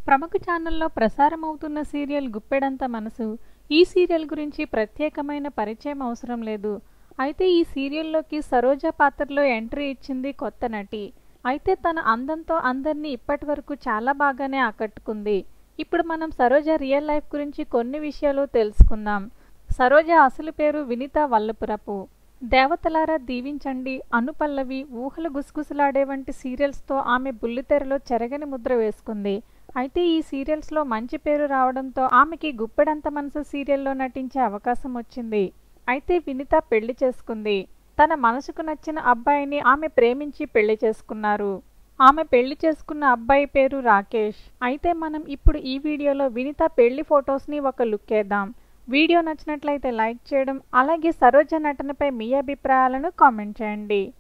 ప్రముఖ ఛానల్లో ప్రసారమవుతున్న సీరియల్ గుప్పెడంత మనసు ఈ సీరియల్ గురించి ప్రత్యేకమైన పరిచయం అవసరం లేదు అయితే ఈ సీరియల్లోకి సరోజ పాత్రలో ఎంట్రీ ఇచ్చింది కొత్త నటి అయితే తన అందంతో అందరినీ ఇప్పటి వరకు చాలా బాగానే ఆకట్టుకుంది ఇప్పుడు మనం సరోజ రియల్ లైఫ్ గురించి కొన్ని విషయాలు తెలుసుకుందాం సరోజ అసలు పేరు వినిత వల్లపురపు దేవతలారా దీవించండి అనుపల్లవి ఊహలు గుసగుసలాడే వంటి సీరియల్స్తో ఆమె బుల్లితెరలో చెరగని ముద్ర వేసుకుంది అయితే ఈ సీరియల్స్లో మంచి పేరు రావడంతో ఆమెకి గుప్పెడంత మనసు సీరియల్లో నటించే అవకాశం వచ్చింది అయితే వినిత పెళ్లి చేసుకుంది తన మనసుకు నచ్చిన అబ్బాయిని ఆమె ప్రేమించి పెళ్లి చేసుకున్నారు ఆమె పెళ్లి చేసుకున్న అబ్బాయి పేరు రాకేష్ అయితే మనం ఇప్పుడు ఈ వీడియోలో వినిత పెళ్లి ఫొటోస్ని ఒక లుక్ వేద్దాం వీడియో నచ్చినట్లయితే లైక్ చేయడం అలాగే సరోజ నటనపై మీ అభిప్రాయాలను కామెంట్ చేయండి